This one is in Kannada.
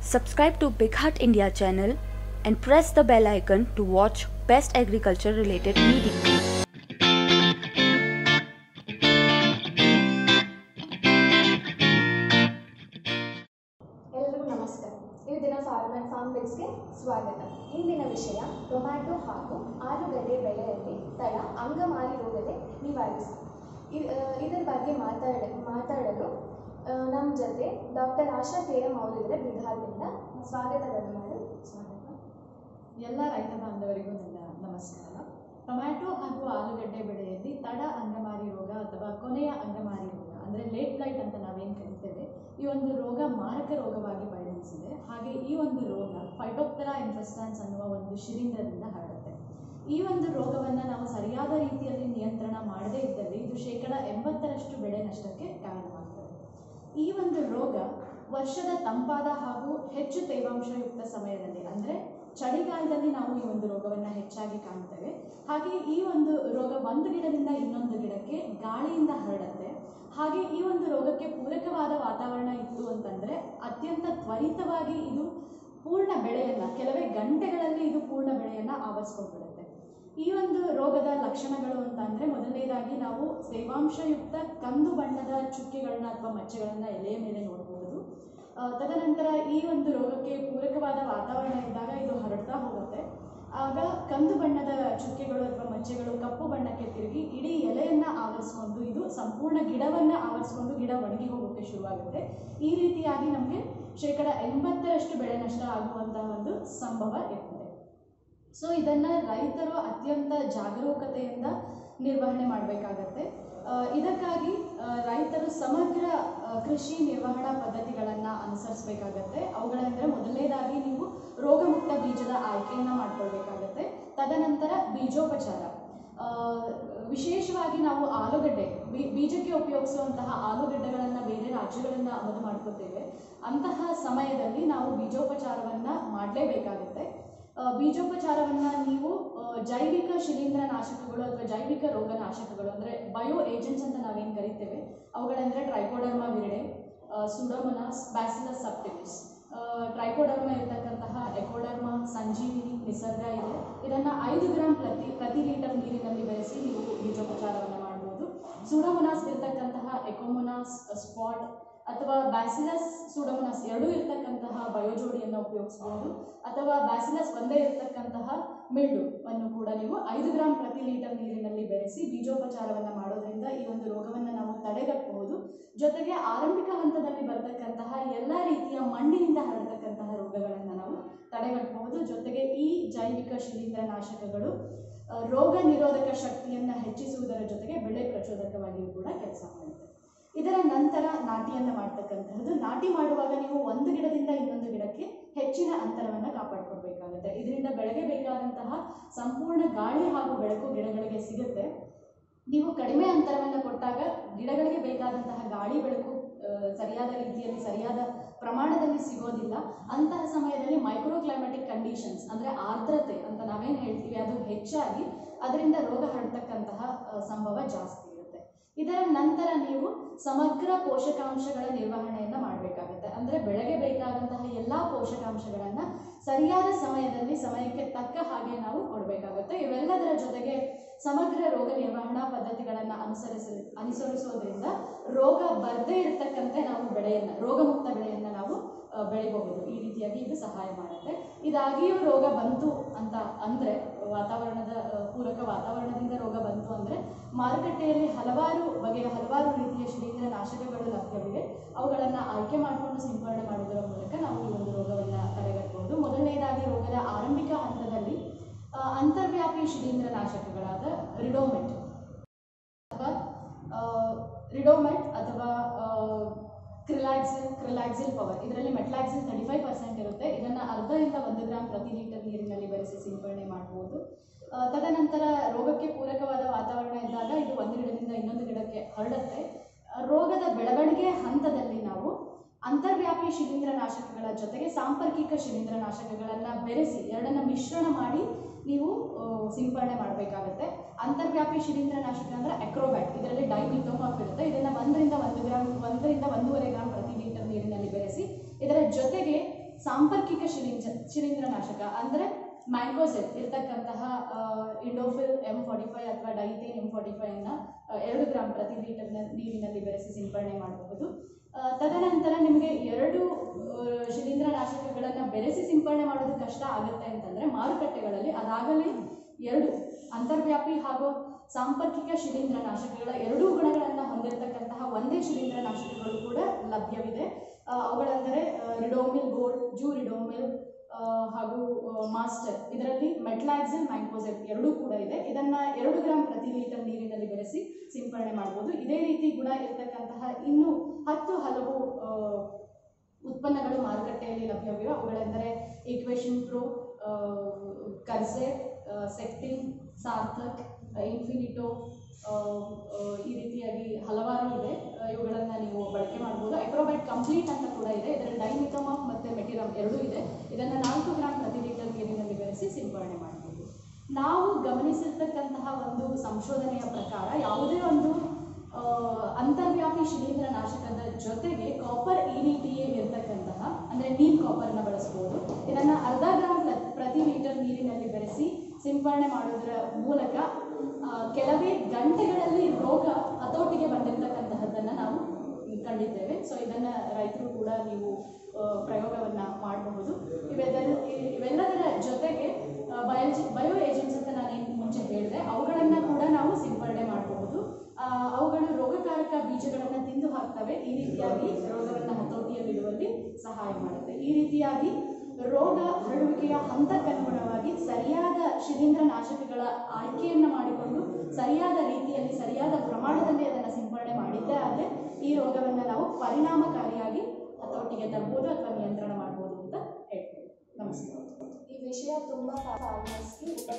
Subscribe to Big Heart India channel and press the bell icon to watch best agriculture related media. ಎಲ್ರಿಗೂ ನಮಸ್ಕಾರ ಈ ದಿನ ಫಾರ್ಮ್ ಆ್ಯಂಡ್ ಫಾರ್ಮ್ ಬಿಟ್ಸ್ಗೆ ಸ್ವಾಗತ ಇಂದಿನ ವಿಷಯ ಟೊಮ್ಯಾಟೊ ಹಾಗೂ ಆಲೂಗಡ್ಡೆ ಬೆಳೆಯಲ್ಲಿ ತಳ ಅಂಗಮಾರಿ ರೋಗದ ನಿವಾರಿಸಿ ಇ- ಆ, ಇದರ ಬಗ್ಗೆ ಮಾತಾಡ ಮಾತಾಡಲು ನಮ್ಮ ಜೊತೆ ಡಾಕ್ಟರ್ ಆಶಾ ಕೆ ಎಂ ಅವರಿದ್ರೆ ಬಿಹಾರದಿಂದ ಸ್ವಾಗತವನ್ನು ಮಾಡಿ ಸ್ವಾಗತ ಎಲ್ಲ ರೈತ ಬಾಂಧವರಿಗೂ ನನ್ನ ನಮಸ್ಕಾರ ಟೊಮ್ಯಾಟೊ ಹಾಗೂ ಆಲೂಗಡ್ಡೆ ಬೆಳೆಯಲ್ಲಿ ತಡ ಅಂಗಮಾರಿ ರೋಗ ಅಥವಾ ಕೊನೆಯ ಅಂಗಮಾರಿ ರೋಗ ಅಂದರೆ ಲೇಟ್ ಬ್ಲೈಟ್ ಅಂತ ನಾವೇನು ಕರಿತೇವೆ ಈ ಒಂದು ರೋಗ ಮಾರಕ ರೋಗವಾಗಿ ಪರಿಣಮಿಸಿದೆ ಹಾಗೆ ಈ ಒಂದು ರೋಗ ಫೈಟೋಪ್ತರಾ ಇನ್ಫೆಸ್ಟಾನ್ಸ್ ಅನ್ನುವ ಒಂದು ಶಿಲೀಂಧ್ರದಿಂದ ಹರಡುತ್ತೆ ಈ ಒಂದು ರೋಗವನ್ನು ನಾವು ಸರಿಯಾದ ರೀತಿಯಲ್ಲಿ ನಿಯಂತ್ರಣ ಮಾಡದೇ ಇದ್ದಲ್ಲಿ ಇದು ಶೇಕಡ ಎಂಬತ್ತರಷ್ಟು ಬೆಳೆ ನಷ್ಟಕ್ಕೆ ಕಾರಣವಾಗ್ತದೆ ಈ ಒಂದು ರೋಗ ವರ್ಷದ ತಂಪಾದ ಹಾಗೂ ಹೆಚ್ಚು ತೇವಾಂಶಯುಕ್ತ ಸಮಯದಲ್ಲಿ ಅಂದರೆ ಚಳಿಗಾಲದಲ್ಲಿ ನಾವು ಈ ಒಂದು ರೋಗವನ್ನು ಹೆಚ್ಚಾಗಿ ಕಾಣ್ತೇವೆ ಹಾಗೆ ಈ ಒಂದು ರೋಗ ಒಂದು ಗಿಡದಿಂದ ಇನ್ನೊಂದು ಗಿಡಕ್ಕೆ ಗಾಳಿಯಿಂದ ಹರಡುತ್ತೆ ಹಾಗೆ ಈ ಒಂದು ರೋಗಕ್ಕೆ ಪೂರಕವಾದ ವಾತಾವರಣ ಇತ್ತು ಅಂತಂದರೆ ಅತ್ಯಂತ ತ್ವರಿತವಾಗಿ ಇದು ಪೂರ್ಣ ಬೆಳೆಯನ್ನು ಕೆಲವೇ ಗಂಟೆಗಳಲ್ಲಿ ಇದು ಪೂರ್ಣ ಬೆಳೆಯನ್ನು ಆವರಿಸ್ಕೊಂಡ್ಬಿಡುತ್ತೆ ಈ ಒಂದು ರೋಗದ ಲಕ್ಷಣಗಳು ಅಂತ ಅಂದರೆ ಮೊದಲನೇದಾಗಿ ನಾವು ತೇವಾಂಶಯುಕ್ತ ಕಂದು ಬಣ್ಣದ ಚುಕ್ಕೆಗಳನ್ನ ಅಥವಾ ಮಚ್ಚೆಗಳನ್ನ ಎಲೆಯ ಮೇಲೆ ನೋಡಬಹುದು ಆ, ತದನಂತರ ಈ ಒಂದು ರೋಗಕ್ಕೆ ಪೂರಕವಾದ ವಾತಾವರಣ ಇದ್ದಾಗ ಇದು ಹರಡ್ತಾ ಹೋಗುತ್ತೆ ಆಗ ಕಂದು ಬಣ್ಣದ ಚುಕ್ಕೆಗಳು ಅಥವಾ ಮಚ್ಚೆಗಳು ಕಪ್ಪು ಬಣ್ಣಕ್ಕೆ ತಿರುಗಿ ಇಡೀ ಎಲೆಯನ್ನ ಆವರಿಸ್ಕೊಂಡು ಇದು ಸಂಪೂರ್ಣ ಗಿಡವನ್ನ ಆವರಿಸ್ಕೊಂಡು ಗಿಡ ಒಣಗಿ ಹೋಗೋಕ್ಕೆ ಶುರುವಾಗುತ್ತೆ ಈ ರೀತಿಯಾಗಿ ನಮಗೆ ಶೇಕಡ ಎಂಬತ್ತರಷ್ಟು ಬೆಳೆ ನಷ್ಟ ಆಗುವಂತಹ ಒಂದು ಸಂಭವ ಇರ್ತದೆ ಸೊ ಇದನ್ನು ರೈತರು ಅತ್ಯಂತ ಜಾಗರೂಕತೆಯಿಂದ ನಿರ್ವಹಣೆ ಮಾಡಬೇಕಾಗತ್ತೆ ಇದಕ್ಕಾಗಿ ಆ, ರೈತರು ಸಮಗ್ರ ಆ, ಕೃಷಿ ನಿರ್ವಹಣಾ ಪದ್ಧತಿಗಳನ್ನು ಅನುಸರಿಸಬೇಕಾಗತ್ತೆ ಅವುಗಳೆಂದರೆ ಮೊದಲನೇದಾಗಿ ನೀವು ರೋಗಮುಕ್ತ ಬೀಜದ ಆಯ್ಕೆಯನ್ನು ಮಾಡ್ಕೊಳ್ಬೇಕಾಗತ್ತೆ ತದನಂತರ ಬೀಜೋಪಚಾರ ಆ, ವಿಶೇಷವಾಗಿ ನಾವು ಆಲೂಗಡ್ಡೆ ಬೀ- ಬೀಜಕ್ಕೆ ಉಪಯೋಗಿಸುವಂತಹ ಆಲೂಗಡ್ಡೆಗಳನ್ನು ಬೇರೆ ರಾಜ್ಯಗಳಿಂದ ಆಮದು ಮಾಡ್ಕೋತೇವೆ ಅಂತಹ ಸಮಯದಲ್ಲಿ ನಾವು ಬೀಜೋಪಚಾರವನ್ನು ಮಾಡಲೇಬೇಕಾಗುತ್ತೆ ಆ, ಬೀಜೋಪಚಾರವನ್ನ ನೀವು ಆ, ಜೈವಿಕ ಶಿಲೀಂಧ್ರ ನಾಶಕಗಳು ಅಥವಾ ಜೈವಿಕ ರೋಗ ನಾಶಕಗಳು ಅಂದರೆ ಬಯೋ ಏಜೆಂಟ್ಸ್ ಅಂತ ನಾವೇನು ಕರಿತೇವೆ ಅವುಗಳೆಂದರೆ trichoderma viride pseudomonas bacillus subtilis trichoderma ಇರತಕ್ಕಂತಹ ಎಕೋಡರ್ಮಾ ಸಂಜೀವಿನಿ ನಿಸರ್ಗ ಇದೆ ಇದನ್ನು ಐದು ಗ್ರಾಮ್ ಪ್ರತಿ ಪ್ರತಿ ಲೀಟರ್ ನೀರಿನಲ್ಲಿ ಬೆರೆಸಿ ನೀವು ಬೀಜೋಪಚಾರವನ್ನು ಮಾಡ್ಬೋದು ಸುಡೋಮೊನಾಸ್ ಇರತಕ್ಕಂತಹ ಎಕೋಮೊನಾಸ್ ಸ್ಪಾಟ್ ಅಥವಾ ಬ್ಯಾಸಿಲಸ್ ಸುಡೋಮೊನಾಸ್ ಎರಡೂ ಇರತಕ್ಕಂತಹ ಬಯೋಜೋಡಿಯನ್ನು ಉಪಯೋಗಿಸಬಹುದು ಅಥವಾ ಬ್ಯಾಸಿಲಸ್ ಒಂದೇ ಇರತಕ್ಕಂತಹ ಮಿಲ್ಡು ಅನ್ನು ಕೂಡ ನೀವು ಐದು ಗ್ರಾಮ್ ಪ್ರತಿ ಲೀಟರ್ ನೀರಿನಲ್ಲಿ ಬೆರೆಸಿ ಬೀಜೋಪಚಾರವನ್ನು ಮಾಡೋದ್ರಿಂದ ಈ ಒಂದು ರೋಗವನ್ನು ನಾವು ತಡೆಗಟ್ಟಬಹುದು ಜೊತೆಗೆ ಆರಂಭಿಕ ಹಂತದಲ್ಲಿ ಬರ್ತಕ್ಕಂತಹ ಎಲ್ಲ ರೀತಿಯ ಮಣ್ಣಿನಿಂದ ಹರಡತಕ್ಕಂತಹ ರೋಗಗಳನ್ನು ನಾವು ತಡೆಗಟ್ಟಬಹುದು ಜೊತೆಗೆ ಈ ಜೈವಿಕ ಶಿಲೀಂಧ್ರ ನಾಶಕಗಳು ಆ, ರೋಗ ನಿರೋಧಕ ಶಕ್ತಿಯನ್ನು ಹೆಚ್ಚಿಸುವುದರ ಜೊತೆಗೆ ಬೆಳೆ ಪ್ರಚೋದಕವಾಗಿಯೂ ಕೂಡ ಕೆಲಸ ಮಾಡುತ್ತೆ ಇದರ ನಂತರ ನಾಟಿಯನ್ನು ಮಾಡ್ತಕ್ಕಂತಹದ್ದು ನಾಟಿ ಮಾಡುವಾಗ ನೀವು ಒಂದು ಗಿಡದಿಂದ ಇನ್ನೊಂದು ಗಿಡಕ್ಕೆ ಹೆಚ್ಚಿನ ಅಂತರವನ್ನು ಕಾಪಾಡ್ಕೊಳ್ಬೇಕಾಗುತ್ತೆ ಇದರಿಂದ ಬೆಳೆಗೆ ಬೇಕಾದಂತಹ ಸಂಪೂರ್ಣ ಗಾಳಿ ಹಾಗೂ ಬೆಳಕು ಗಿಡಗಳಿಗೆ ಸಿಗುತ್ತೆ ನೀವು ಕಡಿಮೆ ಅಂತರವನ್ನು ಕೊಟ್ಟಾಗ ಗಿಡಗಳಿಗೆ ಬೇಕಾದಂತಹ ಗಾಳಿ ಬೆಳಕು ಆ, ಸರಿಯಾದ ರೀತಿಯಲ್ಲಿ ಸರಿಯಾದ ಪ್ರಮಾಣದಲ್ಲಿ ಸಿಗೋದಿಲ್ಲ ಅಂತಹ ಸಮಯದಲ್ಲಿ ಮೈಕ್ರೋ ಕ್ಲೈಮ್ಯಾಟಿಕ್ ಕಂಡೀಷನ್ಸ್ ಅಂದರೆ ಆರ್ದ್ರತೆ ಅಂತ ನಾವೇನು ಹೇಳ್ತೀವಿ ಅದು ಹೆಚ್ಚಾಗಿ ಅದರಿಂದ ರೋಗ ಹರಡ್ತಕ್ಕಂತಹ ಆ, ಸಂಭವ ಜಾಸ್ತಿ ಇರುತ್ತೆ ಇದರ ನಂತರ ನೀವು ಸಮಗ್ರ ಪೋಷಕಾಂಶಗಳ ನಿರ್ವಹಣೆಯನ್ನು ಮಾಡಬೇಕಾಗುತ್ತೆ ಅಂದರೆ ಬೆಳೆಗೆ ಬೇಕಾದಂತಹ ಎಲ್ಲ ಪೋಷಕಾಂಶಗಳನ್ನು ಸರಿಯಾದ ಸಮಯದಲ್ಲಿ ಸಮಯಕ್ಕೆ ತಕ್ಕ ಹಾಗೆ ನಾವು ಕೊಡಬೇಕಾಗುತ್ತೆ ಇವೆಲ್ಲದರ ಜೊತೆಗೆ ಸಮಗ್ರ ರೋಗ ನಿರ್ವಹಣಾ ಪದ್ಧತಿಗಳನ್ನು ಅನುಸರಿಸ ಅನುಸರಿಸೋದ್ರಿಂದ ರೋಗ ಬರದೇ ಇರತಕ್ಕಂತೆ ನಾವು ಬೆಳೆಯನ್ನು ರೋಗಮುಕ್ತ ಬೆಳೆಯನ್ನು ನಾವು ಆ, ಬೆಳಿಬಹುದು ಈ ರೀತಿಯಾಗಿ ಇದು ಸಹಾಯ ಮಾಡುತ್ತೆ ಇದಾಗಿಯೂ ರೋಗ ಬಂತು ಅಂತ ಅಂದರೆ ವಾತಾವರಣದ ಆ, ಪೂರಕ ವಾತಾವರಣದಿಂದ ರೋಗ ಬಂತು ಅಂದರೆ ಮಾರುಕಟ್ಟೆಯಲ್ಲಿ ಹಲವಾರು ಬಗೆಯ ಹಲವಾರು ರೀತಿಯ ಶಿಲೀಂಧ್ರ ನಾಶಕಗಳು ಲಭ್ಯವಿವೆ ಅವುಗಳನ್ನು ಆಯ್ಕೆ ಮಾಡಿಕೊಂಡು ಸಿಂಪರಣೆ ಮಾಡುವುದರ ಮೂಲಕ ನಾವು ಈ ಒಂದು ರೋಗವನ್ನು ತಡೆಗಟ್ಟಬಹುದು ಮೊದಲನೇದಾಗಿ ರೋಗದ ಆರಂಭಿಕ ಹಂತದಲ್ಲಿ ಆ, ಅಂತರ್ವ್ಯಾಪಿ ಶಿಲೀಂಧ್ರ ನಾಶಕಗಳಾದ ರಿಡೋಮೆಟ್ ಅಥವಾ ಆ, ರಿಡೋಮೆಟ್ ಅಥವಾ ಕ್ರಿಲಾಕ್ಸಿಲ್ ಕ್ರಿಲಾಕ್ಸಿಲ್ ಪವರ್ ಇದರಲ್ಲಿ ಮೆಟ್ಲಾಕ್ಸಿಲ್ ತರ್ಟಿ ಫೈವ್ ಪರ್ಸೆಂಟ್ ಇರುತ್ತೆ ಇದನ್ನು ಅರ್ಧದಿಂದ ಒಂದು ಗ್ರಾಮ್ ಪ್ರತಿ ಲೀಟರ್ ನೀರಿನಲ್ಲಿ ಬೆರೆಸಿ ಸಿಂಪರಣೆ ಮಾಡ್ಬೋದು ಆ, ತದನಂತರ ರೋಗಕ್ಕೆ ಪೂರಕವಾದ ವಾತಾವರಣ ಇದ್ದಾಗ ಇದು ಒಂದು ಗಿಡದಿಂದ ಇನ್ನೊಂದು ಗಿಡಕ್ಕೆ ಹರಡುತ್ತೆ ಆ, ರೋಗದ ಬೆಳವಣಿಗೆ ಹಂತದಲ್ಲಿ ನಾವು ಅಂತರ್ವ್ಯಾಪಿ ಶಿಲೀಂಧ್ರ ನಾಶಕಗಳ ಜೊತೆಗೆ ಸಾಂಪರ್ಕಿಕ ಶಿಲೀಂಧ್ರ ನಾಶಕಗಳನ್ನು ಬೆರೆಸಿ ಎರಡನ್ನ ಮಿಶ್ರಣ ಮಾಡಿ ನೀವು ಆ, ಸಿಂಪರಣೆ ಮಾಡಬೇಕಾಗುತ್ತೆ ಅಂತರ್ವ್ಯಾಪಿ ಶಿಲೀಂಧ್ರ ನಾಶಕ ಅಂದರೆ ಅಕ್ರೋಬ್ಯಾಟ್ ಇದರಲ್ಲಿ ಡೈಮಿಥೋಮಾಪ್ ಇರುತ್ತೆ ಇದನ್ನು ಒಂದರಿಂದ ಒಂದು ಗ್ರಾಮ್ ಒಂದರಿಂದ ಒಂದೂವರೆ ಗ್ರಾಮ್ ಪ್ರತಿ ಲೀಟರ್ ನೀರಿನಲ್ಲಿ ಬೆರೆಸಿ ಇದರ ಜೊತೆಗೆ ಸಾಂಪರ್ಕಿಕ ಶಿಲೀಂಧ್ರ ಶಿಲೀಂಧ್ರನಾಶಕ ಅಂದರೆ ಮ್ಯಾಂಗೋಸೆಲ್ ಇರ್ತಕ್ಕಂತಹ ಇಂಡೋಫಿಲ್ ಎಮ್ ಫಾರ್ಟಿ ಫೈವ್ ಅಥವಾ ಡೈಥೇನ್ ಎಮ್ ಫಾರ್ಟಿ ಫೈವ್ನ ಎರಡು ಗ್ರಾಮ್ ಪ್ರತಿ ಲೀಟರ್ ನೀರಿನಲ್ಲಿ ಬೆರೆಸಿ ಸಿಂಪಡಣೆ ಮಾಡಬಹುದು ಆ, ತದನಂತರ ನಿಮಗೆ ಎರಡು ಆ, ಶಿಲೀಂಧ್ರನಾಶಕಗಳನ್ನು ಬೆರೆಸಿ ಸಿಂಪಡಣೆ ಮಾಡೋದು ಕಷ್ಟ ಆಗುತ್ತೆ ಅಂತಂದರೆ ಮಾರುಕಟ್ಟೆಗಳಲ್ಲಿ ಅದಾಗಲೇ ಎರಡು ಅಂತರ್ವ್ಯಾಪಿ ಹಾಗೂ ಸಾಂಪರ್ಕಿಕ ಶಿಲೀಂಧ್ರನಾಶಕಗಳ ಎರಡೂ ಗುಣಗಳನ್ನು ಹೊಂದಿರತಕ್ಕಂತಹ ಒಂದೇ ಶಿಲೀಂಧ್ರನಾಶಕಗಳು ಕೂಡ ಲಭ್ಯವಿದೆ ಆ, ಅವುಗಳೆಂದರೆ ರಿಡೋಮಿಲ್ ಗೋಲ್ಡ್ ಜೂ ರಿಡೋಮಿಲ್ ಆ, ಹಾಗೂ ಆ, ಮಾಸ್ಟರ್ ಇದರಲ್ಲಿ ಮೆಟ್ಲಾಕ್ಸಿಲ್ ಮ್ಯಾಂಕೋಸೆಲ್ ಎರಡೂ ಕೂಡ ಇದೆ ಇದನ್ನ ಎರಡು ಗ್ರಾಮ್ ಪ್ರತಿ ಲೀಟರ್ ನೀರಿನಲ್ಲಿ ಬೆರೆಸಿ ಸಿಂಪಡಣೆ ಮಾಡ್ಬೋದು ಇದೇ ರೀತಿ ಗುಣ ಇರತಕ್ಕಂತಹ ಇನ್ನೂ ಹತ್ತು ಹಲವು ಆ, ಉತ್ಪನ್ನಗಳು ಮಾರುಕಟ್ಟೆಯಲ್ಲಿ ಲಭ್ಯವಿವೆ ಅವುಗಳೆಂದರೆ Equation Pro Curzate Sectin Sarthak Infinito ಆ, ಆ, ಈ ರೀತಿಯಾಗಿ ಹಲವಾರು ಇದೆ ಆ, ಇವುಗಳನ್ನು ನೀವು ಬಳಕೆ ಮಾಡ್ಬೋದು ಐಕ್ರೋಬೈಟ್ ಕಂಪ್ಲೀಟ್ ಅಂತ ಕೂಡ ಇದೆ ಇದರಲ್ಲಿ ಡೈಮಿಕಮಾಫ್ ಮತ್ತು ಮೆಟಿರಮ್ ಎರಡೂ ಇದೆ ಇದನ್ನು ನಾಲ್ಕು ಗ್ರಾಮ್ ಪ್ರತಿ ಲೀಟರ್ ನೀರಿನಲ್ಲಿ ಬೆರೆಸಿ ಸಿಂಪಡಣೆ ಮಾಡ್ಬೋದು ನಾವು ಗಮನಿಸಿರ್ತಕ್ಕಂತಹ ಒಂದು ಸಂಶೋಧನೆಯ ಪ್ರಕಾರ ಯಾವುದೇ ಒಂದು ಆ, ಅಂತರ್ವ್ಯಾಪಿ ಶಿಲೀಂಧ್ರ ನಾಶಕದ ಜೊತೆಗೆ copper E D T A ಇರ್ತಕ್ಕಂತಹ ಅಂದರೆ ನೀಮ್ ಕಾಪರ್ನ ಬಳಸ್ಬೋದು ಇದನ್ನು ಅರ್ಧ ಗ್ರಾಮ್ ಪ್ರ- ಪ್ರತಿ ಲೀಟರ್ ನೀರಿನಲ್ಲಿ ಬೆರೆಸಿ ಸಿಂಪಡಣೆ ಮಾಡೋದರ ಮೂಲಕ ಆ, ಕೆಲವೇ ಗಂಟೆಗಳಲ್ಲಿ ರೋಗ ಹತೋಟಿಗೆ ಬಂದಿರತಕ್ಕಂತಹದ್ದನ್ನು ನಾವು ಕಂಡಿದ್ದೇವೆ ಸೊ ಇದನ್ನು ರೈತರು ಕೂಡ ನೀವು ಪ್ರಯೋಗವನ್ನು ಮಾಡಬಹುದು ಇವೆಲ್ಲ ಇವೆಲ್ಲದರ ಜೊತೆಗೆ ಬಯೋಜಿ ಬಯೋ ಏಜೆಂಟ್ಸ್ ಅಂತ ನಾನು ಏನು ಮುಂಚೆ ಹೇಳಿದೆ ಅವುಗಳನ್ನು ಕೂಡ ನಾವು ಸಿಂಪಡಣೆ ಮಾಡಬಹುದು ಆ, ಅವುಗಳು ರೋಗಕಾರಕ ಬೀಜಗಳನ್ನು ತಿಂದು ಹಾಕ್ತವೆ ಈ ರೀತಿಯಾಗಿ ರೋಗವನ್ನು ಹತೋಟಿಯಲ್ಲಿಡುವಲ್ಲಿ ಸಹಾಯ ಮಾಡುತ್ತೆ ಈ ರೀತಿಯಾಗಿ ರೋಗ ಹರಡುವಿಕೆಯ ಹಂತಕ್ಕನುಗುಣವಾಗಿ ಸರಿಯಾದ ಶಿಲೀಂಧ್ರ ನಾಶಕಗಳ ಆಯ್ಕೆಯನ್ನು ಮಾಡಿಕೊಂಡು ಸರಿಯಾದ ರೀತಿಯಲ್ಲಿ ಸರಿಯಾದ ಪ್ರಮಾಣದಲ್ಲಿ ಅದನ್ನು ಸಿಂಪಡಣೆ ಮಾಡಿದ್ದೇ ಆದರೆ ಈ ರೋಗವನ್ನು ನಾವು ಪರಿಣಾಮಕಾರಿಯಾಗಿ ಹತೋಟಿಗೆ ತರ್ಬೋದು ಅಥವಾ ನಿಯಂತ್ರಣ ಮಾಡ್ಬೋದು ಅಂತ ಹೇಳ್ತೇವೆ ನಮಸ್ಕಾರ ಈ ವಿಷಯ ತುಂಬ ಫಾರ್ಮರ್ಸ್ಗೆ